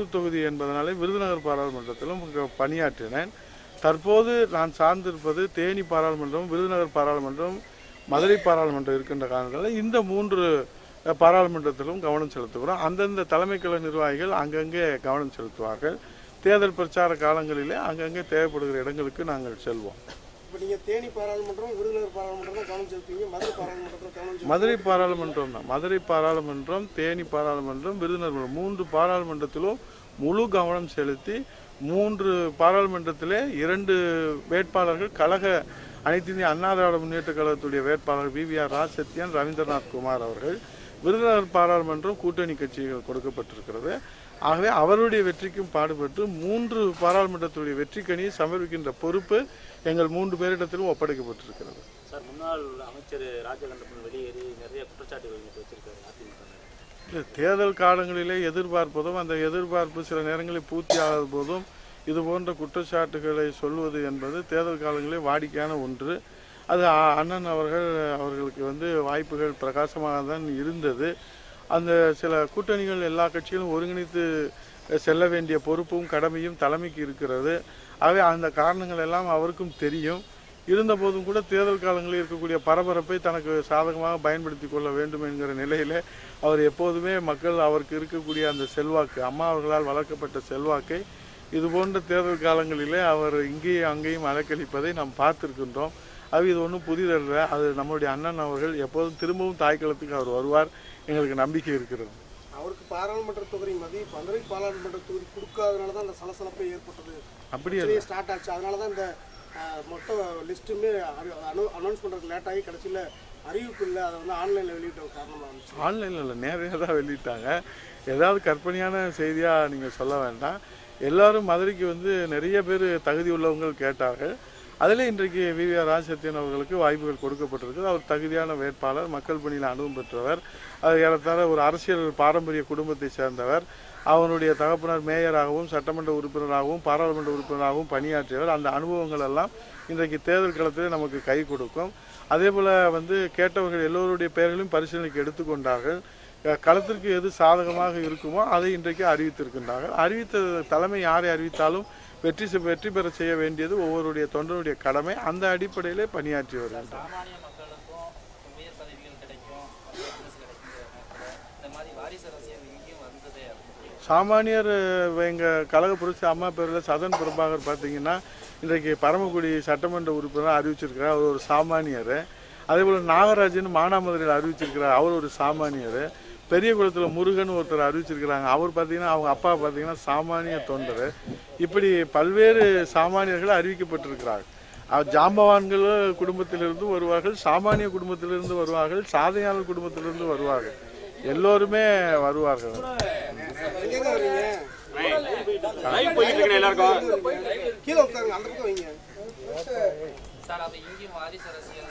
மேட்டூர் தொகுதி என்பதனாலே விருதுநகர் பாராளுமன்றத்திலும் இங்க பணியாற்றினேன் தற்போது நான் சார்ந்திருப்பது தேனி பாராளுமன்றம் விருதுநகர் பாராளுமன்றம் மதுரை பாராளுமன்றம் இருக்கின்ற காரணத்தால் இந்த மூன்று அஹ், பாராளுமன்றத்திலும் கவனம் செலுத்துகிறோம் அந்தந்த தலைமை கழக நிர்வாகிகள் அங்கங்கே கவனம் செலுத்துவார்கள் தேர்தல் பிரச்சார காலங்களிலே அங்கங்கே தேவைப்படுகிற இடங்களுக்கு நாங்கள் செல்வோம் இப்போ நீங்க தேனி பாராளுமன்றம் விருதுநகர் பாராளுமன்றம் தான் கவனம் செலுத்துவீங்க மதுரை பாராளுமன்றத்தில் கவனம் செலுத்துவீங்க மதுரை பாராளுமன்றம் தான் மதுரை பாராளுமன்றம் தேனி பாராளுமன்றம் விருதுநகர் மூன்று பாராளுமன்றத்திலும் முழு கவனம் செலுத்தி மூன்று பாராளுமன்றத்திலே இரண்டு வேட்பாளர்கள் கழக அனைத்து இந்திய அண்ணா திராவிட முன்னேற்ற கழகத்துடைய வேட்பாளர் V V R Rajasathyan Ravindranath Kumar அவர்கள் விருதுநகர் பாராளுமன்றம் கூட்டணி கட்சிகள் கொடுக்கப்பட்டிருக்கிறது ஆகவே அவருடைய வெற்றிக்கும் பாடுபட்டு மூன்று பாராளுமன்றத்துடைய வெற்றிக்கணியை சமர்ப்பிக்கின்ற பொறுப்பு எங்கள் மூன்று பேரிடத்திலும் ஒப்படைக்கப்பட்டிருக்கிறது சார் முன்னாள் அமைச்சர் ராஜகண்டபன் வெளியேறி நிறைய குற்றச்சாட்டுகள் இன்னைக்கு வச்சிருக்காரு அதிமுக மேல. இது தேர்தல் காலங்களிலே எதிர்பார்ப்பதும் அந்த எதிர்பார்ப்பு சில நேரங்களில் பூர்த்தி ஆகாத போதும் இது போன்ற குற்றச்சாட்டுகளை சொல்வது என்பது தேர்தல் காலங்களில் வாடிக்கையான ஒன்று அது அ- அண்ணன் அவர்கள் அவர்களுக்கு வந்து வாய்ப்புகள் பிரகாசமாக தான் இருந்தது அந்த சில கூட்டணிகள் எல்லா கட்சிகளும் ஒருங்கிணைத்து செல்ல வேண்டிய பொறுப்பும் கடமையும் தலைமைக்கு இருக்கிறது ஆகவே அந்த காரணங்கள் எல்லாம் அவருக்கும் தெரியும் இருந்தபோதும் கூட தேர்தல் காலங்களில் இருக்கக்கூடிய பரபரப்பை தனக்கு சாதகமாக பயன்படுத்தி கொள்ள வேண்டும் என்கிற நிலையிலே அவர் எப்போதுமே மக்கள் அவருக்கு இருக்கக்கூடிய அந்த செல்வாக்கு அம்மா அவர்களால் வளர்க்கப்பட்ட செல்வாக்கை இது போன்ற தேர்தல் காலங்களிலே அவர் இங்கேயும் அங்கேயும் அலக்களிப்பதை நாம் பார்த்திருக்கின்றோம் அது இது ஒன்றும் புதிதல்ல அது நம்முடைய அண்ணன் அவர்கள் எப்போதும் திரும்பவும் தாய்க்களத்துக்கு அவர் வருவார் எங்களுக்கு நம்பிக்கை இருக்கிறது அவருக்கு பாராளுமன்ற தொகுதி மதி மதுரை பாராளுமன்ற தொகுதி கொடுக்காதனால தான் அந்த சலசலப்பே ஏற்பட்டது அப்படி அல்ல. ஸ்டார்ட் ஆச்சு அதனால தான் இந்த அஹ், மொத்த லிஸ்ட்டுமே அனௌன்ஸ் பண்ணுறதுக்கு லேட் ஆகி கடைசியில் அறிவிப்பு இல்லை அதை வந்து ஆன்லைனில் வெளியிட்ட ஒரு காரணமாக இருந்துச்சு ஆன்லைனில் இல்லை நேரடியாக தான் வெளியிட்டாங்க ஏதாவது கற்பனையான செய்தியாக நீங்கள் சொல்ல வேண்டாம் எல்லாரும் மதுரைக்கு வந்து நிறைய பேர் தகுதி உள்ளவங்கள் கேட்டார்கள் அதில் இன்றைக்கு வி வி ஆர் ராஜசத்யன் அவர்களுக்கு வாய்ப்புகள் கொடுக்கப்பட்டிருக்கு அவர் தகுதியான வேட்பாளர் மக்கள் பணியில் அனுபவம் பெற்றவர் அது ஏறத்தாழ ஒரு அரசியல் பாரம்பரிய குடும்பத்தை சேர்ந்தவர் அவனுடைய தகப்பனார் மேயராகவும் சட்டமன்ற உறுப்பினராகவும் பாராளுமன்ற உறுப்பினராகவும் பணியாற்றியவர் அந்த அனுபவங்கள் எல்லாம் இன்றைக்கு தேர்தல் களத்திலே நமக்கு கை கொடுக்கும் அதே போல் வந்து கேட்டவர்கள் எல்லோருடைய பெயர்களையும் பரிசீலனைக்கு எடுத்துக்கொண்டார்கள் அஹ் களத்திற்கு எது சாதகமாக இருக்குமோ அதை இன்றைக்கு அறிவித்திருக்கின்றார்கள் அறிவித்த தலைமை யாரை அறிவித்தாலும் வெற்றி செ- வெற்றி பெற செய்ய வேண்டியது ஒவ்வொருடைய தொண்டருடைய கடமை அந்த அடிப்படையிலே பணியாற்றி வருகின்றனர் சாமானிய மக்களுக்கும் உயர் பதவிகள் கிடைக்கும் மத்திய அரசு கிடைக்கும் இந்த மாதிரி வாரிசு அரசியல் இங்கேயும் வந்ததே அப்படின்னு சாமானியர் அஹ், எங்க கழக புரட்சி அம்மா பேரில் சதன் பிரபாகர் பார்த்தீங்கன்னா இன்றைக்கு பரமக்குடி சட்டமன்ற உறுப்பினராக அறிவிச்சிருக்கிறார் அவர் ஒரு சாமானியர் அதே போல் நாகராஜன் மானாமதுரையில் அறிவிச்சிருக்கிறார் அவர் ஒரு சாமானியர் பெரிய குளத்தில் முருகன் ஒருத்தர் அறிவிச்சிருக்கிறாங்க அவர் பார்த்தீங்கன்னா அவங்க அப்பா பார்த்தீங்கன்னா சாமானிய தொண்டர் இப்படி பல்வேறு சாமானியர்கள் அறிவிக்கப்பட்டிருக்கிறார்கள் அஹ், ஜாம்பவான்கள் குடும்பத்திலிருந்து வருவார்கள் சாமானிய குடும்பத்திலிருந்து வருவார்கள் சாதனையாளர் குடும்பத்திலிருந்து வருவார்கள் எல்லோருமே வருவார்கள் எங்கேங்க வரீங்க லைவ் போயிட்டு இருக்கிற எல்லாருக்கும் கீழே உட்காருங்க அந்த பக்கம் வைங்க சார் அப்ப இங்கேயும் வாரிசு அரசியல்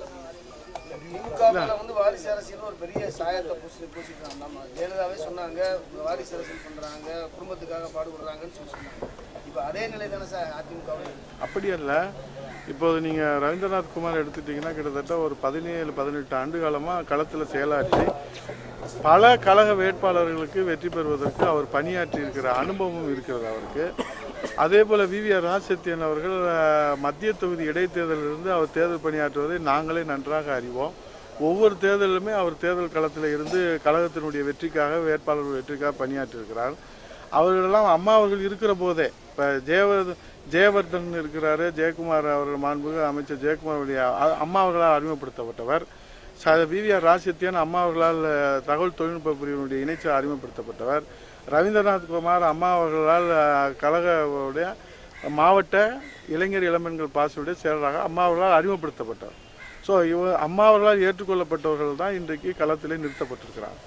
திமுக மேல வந்து வாரிசு அரசியல் ஒரு பெரிய சாயத்தை பூசி பூசிக்கிறாங்க நம்ம ஜெயலலிதாவே சொன்னாங்க வாரிசு அரசியல் பண்றாங்க குடும்பத்துக்காக பாடுபடுறாங்கன்னு சொல்லி சொன்னாங்க இப்போ அதே நிலை தானே சார் அதிமுகவே அப்படி அல்ல இப்போது நீங்கள் ரவீந்திரநாத் குமார் எடுத்துட்டீங்கன்னா கிட்டத்தட்ட ஒரு பதினேழு பதினெட்டு ஆண்டு காலமாக களத்தில் செயலாற்றி பல கழக வேட்பாளர்களுக்கு வெற்றி பெறுவதற்கு அவர் பணியாற்றி இருக்கிற அனுபவமும் இருக்கிறது அவருக்கு அதே போல் விவிஆர் ராஜசத்யன் அவர்கள் அஹ், மத்திய தொகுதி இடைத்தேர்தலிலிருந்து அவர் தேர்தல் பணியாற்றுவதை நாங்களே நன்றாக அறிவோம் ஒவ்வொரு தேர்தலிலுமே அவர் தேர்தல் களத்தில் இருந்து கழகத்தினுடைய வெற்றிக்காக வேட்பாளர் வெற்றிக்காக பணியாற்றியிருக்கிறார் அவர்களெல்லாம் அம்மா அவர்கள் இருக்கிற போதே இப்போ ஜெயவர்த ஜெயவர்தன் இருக்கிறாரு ஜெயக்குமார் அவர்கள் மாண்புமிகு அமைச்சர் ஜெயக்குமார் வழியா அ- அம்மா அவர்களால் அறிமுகப்படுத்தப்பட்டவர் ச விவிஆர் ராசித்யன் அம்மா அவர்களால் அஹ், தகவல் தொழில்நுட்ப பிரிவினுடைய இணைச்சர் அறிமுகப்படுத்தப்பட்டவர் ரவீந்திரநாத் குமார் அம்மா அவர்களால் அஹ், கழகவுடைய மாவட்ட இளைஞர் இளம்பெண்கள் பாசியுடைய செயலராக அம்மா அவர்களால் அறிமுகப்படுத்தப்பட்டவர் ஸோ இவ அம்மா அவர்களால் ஏற்றுக்கொள்ளப்பட்டவர்கள் தான் இன்றைக்கு களத்திலே நிறுத்தப்பட்டிருக்கிறார்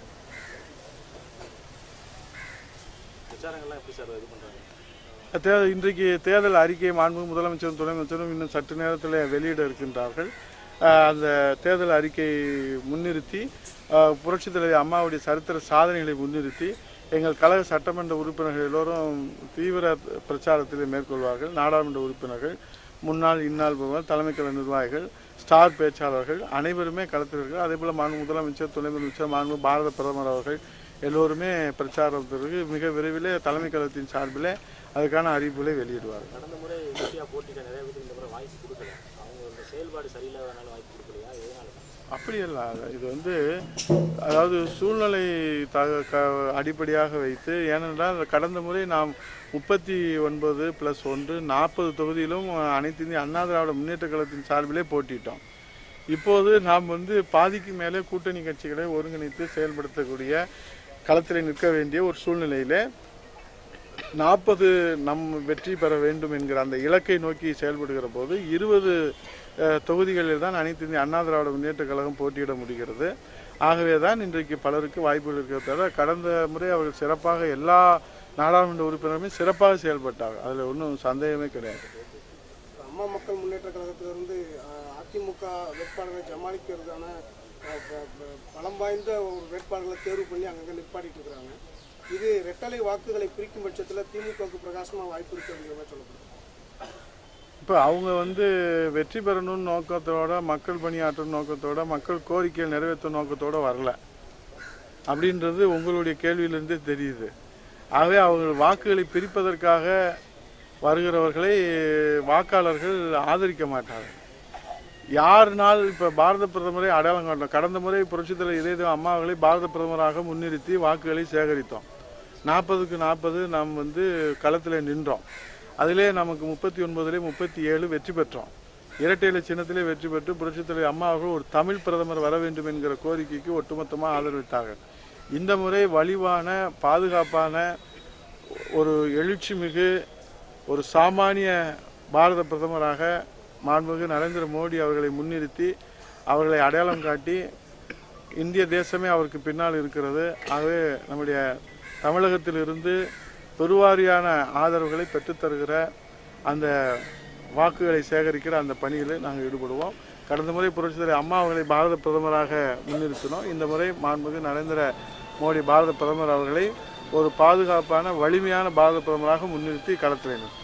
பிரச்சாரங்கள்லாம் எப்படி சார் இது பண்றாங்க தேர்தல் இன்றைக்கு தேர்தல் அறிக்கையை மாண்பு முதலமைச்சரும் துணை அமைச்சரும் இன்னும் சற்று நேரத்தில் வெளியிட இருக்கின்றார்கள் அஹ் அந்த தேர்தல் அறிக்கையை முன்னிறுத்தி அஹ் புரட்சித் தலைவி அம்மாவுடைய சரித்திர சாதனைகளை முன்னிறுத்தி எங்கள் கழக சட்டமன்ற உறுப்பினர்கள் எல்லோரும் தீவிர பிரச்சாரத்தில் மேற்கொள்வார்கள் நாடாளுமன்ற உறுப்பினர்கள் முன்னாள் இந்நாள் பவர் தலைமை கழக நிர்வாகிகள் ஸ்டார் பேச்சாளர்கள் அனைவருமே களத்தில் இருக்கிறார் அதே போல் மாண்பு முதலமைச்சர் துணை முதலமைச்சர் மாண்பு பாரத பிரதமர் அவர்கள் எல்லோருமே பிரச்சாரத்திற்கு மிக விரைவில் தலைமை கழகத்தின் சார்பில் அதுக்கான அறிவிப்புகளை வெளியிடுவார் கடந்த முறை வெற்றியாக போட்டிட்ட நிறைய பேருக்கு இந்த முறை வாய்ப்பு கொடுக்கல அவங்க இந்த செயல்பாடு சரியில்லாதனால வாய்ப்பு கொடுக்கலையா எதனால அப்படி அல்ல இது வந்து அதாவது சூழ்நிலை த க அடிப்படையாக வைத்து ஏனென்றால் கடந்த முறை நாம் முப்பத்தி ஒன்பது ப்ளஸ் ஒன்று நாற்பது தொகுதியிலும் அனைத்து இந்திய அண்ணா திராவிட முன்னேற்ற கழகத்தின் சார்பிலே போட்டிட்டோம் இப்போது நாம் வந்து பாதிக்கு மேலே கூட்டணி கட்சிகளை ஒருங்கிணைத்து செயல்படுத்தக்கூடிய களத்தில் நிற்க வேண்டிய ஒரு சூழ்நிலையிலே நாற்பது நம் வெற்றி பெற வேண்டும் என்கிற அந்த இலக்கை நோக்கி செயல்படுகிற போது இருபது தொகுதிகளில் தான் அனைத்து இந்திய அண்ணா திராவிட முன்னேற்ற கழகம் போட்டியிட முடிகிறது ஆகவே தான் இன்றைக்கு பலருக்கு வாய்ப்புகள் இருக்கிறத தவிர கடந்த முறை அவர்கள் சிறப்பாக எல்லா நாடாளுமன்ற உறுப்பினருமே சிறப்பாக செயல்பட்டாங்க அதில் ஒன்றும் சந்தேகமே கிடையாது அம்மா மக்கள் முன்னேற்ற கழகத்திலிருந்து அஹ், அதிமுக வேட்பாளர்களை சமாளிக்கிறதுக்கான அஹ், ப- ப- பலம் வாய்ந்த ஒரு வேட்பாளர்களை தேர்வு பண்ணி அங்கங்கே நிப்பாட்டிட்டு இருக்கிறாங்க இது ரெட்டலை வாக்குகளை பிரிக்கும் பட்சத்தில் திமுகவுக்கு பிரகாசமாக வாய்ப்பு இருக்கு அப்படிங்கிற மாதிரி சொல்லப்படுது இப்போ அவங்க வந்து வெற்றி பெறணும்னு நோக்கத்தோட மக்கள் பணியாற்றும் நோக்கத்தோட மக்கள் கோரிக்கைகள் நிறைவேற்றும் நோக்கத்தோட வரல அப்படின்றது உங்களுடைய கேள்வியிலிருந்தே தெரியுது ஆகவே அவர்கள் வாக்குகளை பிரிப்பதற்காக வருகிறவர்களை வாக்காளர்கள் ஆதரிக்க மாட்டார்கள் யாருனால் இப்போ பாரத பிரதமரை அடையாளம் காட்டணும் கடந்த முறை புரட்சித்தலைவர் இதய அம்மாவர்களை பாரத பிரதமராக முன்னிறுத்தி வாக்குகளை சேகரித்தோம் நாற்பதுக்கு நாற்பது நாம் வந்து களத்தில் நின்றோம் அதிலே நமக்கு முப்பத்தி ஒன்பதுலே முப்பத்தி ஏழு வெற்றி பெற்றோம் இரட்டை இலை சின்னத்திலே வெற்றி பெற்று புரட்சித்தலைவர் அம்மா அவர்கள் ஒரு தமிழ் பிரதமர் வர வேண்டும் என்கிற கோரிக்கைக்கு ஒட்டுமொத்தமாக ஆதரவித்தார்கள் இந்த முறை வலிவான பாதுகாப்பான ஒரு எழுச்சி மிகு ஒரு சாமானிய பாரத பிரதமராக மாண்புமிகு நரேந்திர மோடி அவர்களை முன்னிறுத்தி அவர்களை அடையாளம் காட்டி இந்திய தேசமே அவருக்கு பின்னால் இருக்கிறது ஆகவே நம்முடைய தமிழகத்திலிருந்து பெருவாரியான ஆதரவுகளை பெற்றுத்தருகிற அந்த வாக்குகளை சேகரிக்கிற அந்த பணியில் நாங்கள் ஈடுபடுவோம் கடந்த முறை புரட்சித்தலைவர் அம்மா அவர்களை பாரத பிரதமராக முன்னிறுத்தினோம் இந்த முறை மாண்புமிகு நரேந்திர மோடி பாரத பிரதமர் அவர்களை ஒரு பாதுகாப்பான வலிமையான பாரத பிரதமராக முன்னிறுத்தி களத்தில் நிறுத்தினோம்.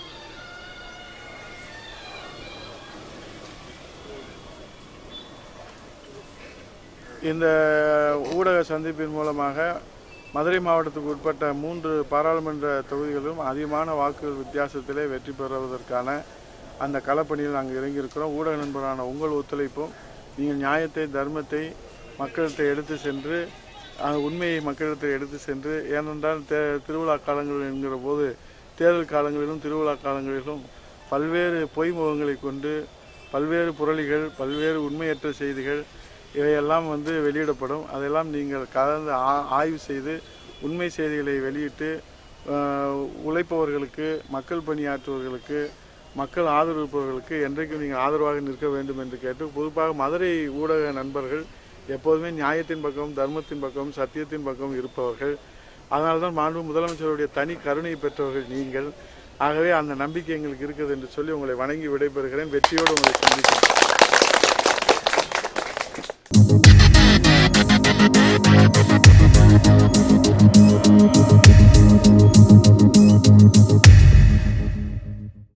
இந்த ஊடக சந்திப்பின் மூலமாக மதுரை மாவட்டத்துக்கு உட்பட்ட மூன்று பாராளுமன்ற தொகுதிகளிலும் அதிகமான வாக்குகள் வித்தியாசத்திலே வெற்றி பெறுவதற்கான அந்த களப்பணியில் நாங்கள் இறங்கியிருக்கிறோம் ஊடக நண்பரான உங்கள் ஒத்துழைப்பும் நீங்கள் நியாயத்தை தர்மத்தை மக்களிடத்தை எடுத்து சென்று அந்த உண்மையை மக்களிடத்தை எடுத்து சென்று ஏனென்றால் தே திருவிழா காலங்கள் என்கிற போது தேர்தல் காலங்களிலும் திருவிழா காலங்களிலும் பல்வேறு பொய் முகங்களை கொண்டு பல்வேறு புரளிகள் பல்வேறு உண்மையற்ற செய்திகள் இவையெல்லாம் வந்து வெளியிடப்படும் அதெல்லாம் நீங்கள் கலந்து ஆ- ஆய்வு செய்து உண்மை செய்திகளை வெளியிட்டு ஆஹ், உழைப்பவர்களுக்கு மக்கள் பணியாற்றுபவர்களுக்கு மக்கள் ஆதரவிப்பவர்களுக்கு என்றைக்கும் நீங்கள் ஆதரவாக நிற்க வேண்டும் என்று கேட்டு பொதுவாக மதுரை ஊடக நண்பர்கள் எப்போதுமே நியாயத்தின் பக்கம் தர்மத்தின் பக்கம் சத்தியத்தின் பக்கம் இருப்பவர்கள் அதனால்தான் மாண்பு முதலமைச்சருடைய தனி கருணை பெற்றவர்கள் நீங்கள் ஆகவே அந்த நம்பிக்கை எங்களுக்கு இருக்குது என்று சொல்லி உங்களை வணங்கி விடைபெறுகிறேன் வெற்றியோடு உங்களை சந்திக்கிறேன்